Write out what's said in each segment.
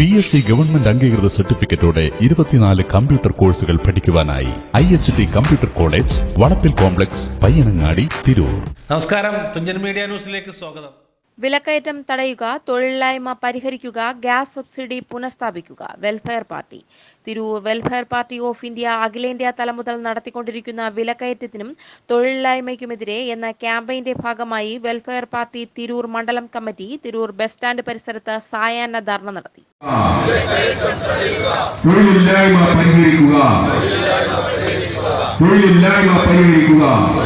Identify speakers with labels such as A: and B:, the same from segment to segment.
A: S C government അംഗീകൃത സർട്ടിഫിക്കറ്റോടെ ഇരുപത്തിനാല് computer കോഴ്സുകൾ പഠിക്കുവാനായി I H T computer college വളപ്പിൽ കോംപ്ലക്സ് പയ്യനങ്ങാടി തിരൂർ
B: നമസ്കാരം തുഞ്ചൻ മീഡിയ ന്യൂസിലേക്ക് സ്വാഗതം
C: വിലക്കയറ്റം തടയുക തൊഴിലില്ലായ്മ പരിഹരിക്കുക ഗ്യാസ് സബ്സിഡി പുനഃസ്ഥാപിക്കുക welfare party Tirur welfare party of India അഖിലേന്ത്യാ തലം മുതൽ നടത്തിക്കൊണ്ടിരിക്കുന്ന വിലക്കയറ്റത്തിനും തൊഴിലില്ലായ്മയ്ക്കുമെതിരെ എന്ന ക്യാമ്പയിന്റെ ഭാഗമായി വെൽഫെയർ പാർട്ടി തിരൂർ മണ്ഡലം കമ്മിറ്റി തിരൂർ ബസ് സ്റ്റാൻഡ് പരിസരത്ത് സായാഹ്ന ധർണ നടത്തി
D: തൊഴിലില്ലായ്മ പരിഹരിക്കുക തൊഴിലില്ലായ്മ പരിഹരിക്കുക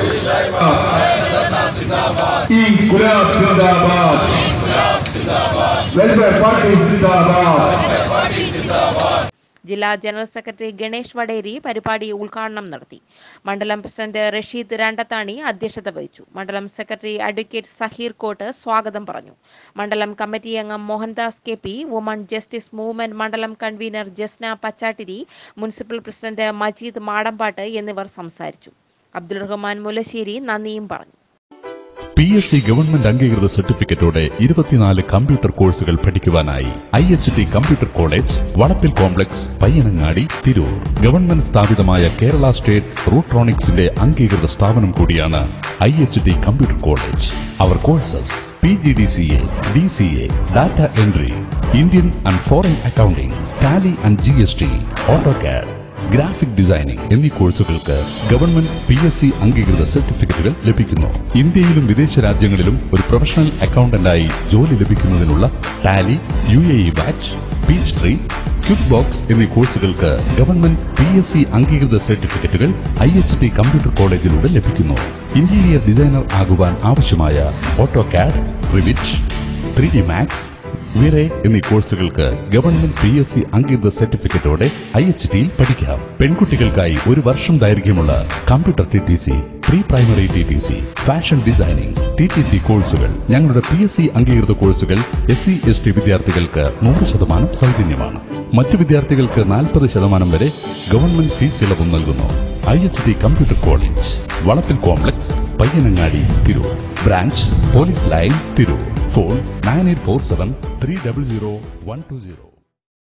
D: ഈ ഗുലാബ് സിന്ദാബാദ് വെൽഫെയർ പാർട്ടി സിന്ദാബാദ്
C: ജില്ലാ ജനറൽ സെക്രട്ടറി ഗണേഷ് വടേരി പരിപാടി ഉദ്ഘാടനം നടത്തി മണ്ഡലം പ്രസിഡന്റ് റഷീദ് രണ്ടത്താണി അധ്യക്ഷത വഹിച്ചു മണ്ഡലം സെക്രട്ടറി അഡ്വക്കേറ്റ് സഹീർ കോട്ട് സ്വാഗതം പറഞ്ഞു മണ്ഡലം കമ്മിറ്റി അംഗം Mohandas K P woman justice movement മണ്ഡലം convener Jasna Pachattiri municipal president Majeed Madampatt എന്നിവർ സംസാരിച്ചു അബ്ദുൾ റഹ്മാൻ മുലശ്ശേരി നന്ദിയും പറഞ്ഞു
A: പി എസ് സി ഗവൺമെന്റ് അംഗീകൃത സർട്ടിഫിക്കറ്റോടെ ഇരുപത്തിനാല് കമ്പ്യൂട്ടർ കോഴ്സുകൾ പഠിക്കുവാനായി I H T computer college വളപ്പിൽ കോംപ്ലക്സ് പയ്യനങ്ങാടി തിരൂർ ഗവൺമെന്റ് സ്ഥാപിതമായ കേരള സ്റ്റേറ്റ് റൂട്രോണിക്സിന്റെ അംഗീകൃത സ്ഥാപനം കൂടിയാണ് I H T computer college അവർ courses P G D C A D C A data entry Indian and foreign accounting Tally and G S T AutoCAD graphic designing എന്നീ കോഴ്സുകൾക്ക് government P S C അംഗീകൃത സർട്ടിഫിക്കറ്റുകൾ ലഭിക്കുന്നു ഇന്ത്യയിലും വിദേശ രാജ്യങ്ങളിലും ഒരു പ്രൊഫഷണൽ അക്കൌണ്ടന്റായി ജോലി ലഭിക്കുന്നതിനുള്ള Tally U A E batch Peachtree QuickBooks എന്നീ കോഴ്സുകൾക്ക് ഗവൺമെന്റ് പി എസ് സി അംഗീകൃത സർട്ടിഫിക്കറ്റുകൾ ഐ എച്ച് ടി കമ്പ്യൂട്ടർ കോളേജിലൂടെ ലഭിക്കുന്നു ഇന്റീരിയർ ഡിസൈനർ ആകുവാൻ ആവശ്യമായ AutoCAD Revit three D max Vray എന്നീ കോഴ്സുകൾക്ക് ഗവൺമെന്റ് പി എസ് സി അംഗീകൃത സർട്ടിഫിക്കറ്റോടെ ഐ എച്ച് ടിയിൽ പഠിക്കാം പെൺകുട്ടികൾക്കായി ഒരു വർഷം ദൈർഘ്യമുള്ള computer T T C pre primary T T C fashion designing T T C കോഴ്സുകൾ ഞങ്ങളുടെ പി എസ് സി അംഗീകൃത കോഴ്സുകൾ എസ് സി എസ് ടി വിദ്യാർത്ഥികൾക്ക് നൂറ് ശതമാനം സൗജന്യമാണ് മറ്റു വിദ്യാർത്ഥികൾക്ക് നാൽപ്പത് ശതമാനം വരെ ഗവൺമെന്റ് ഫീസ് ഇളവും നൽകുന്നു I H T computer college വളപ്പിൽ complex Payyanangadi Tirur branch police line Tirur phone nine eight four seven three double zero one two zero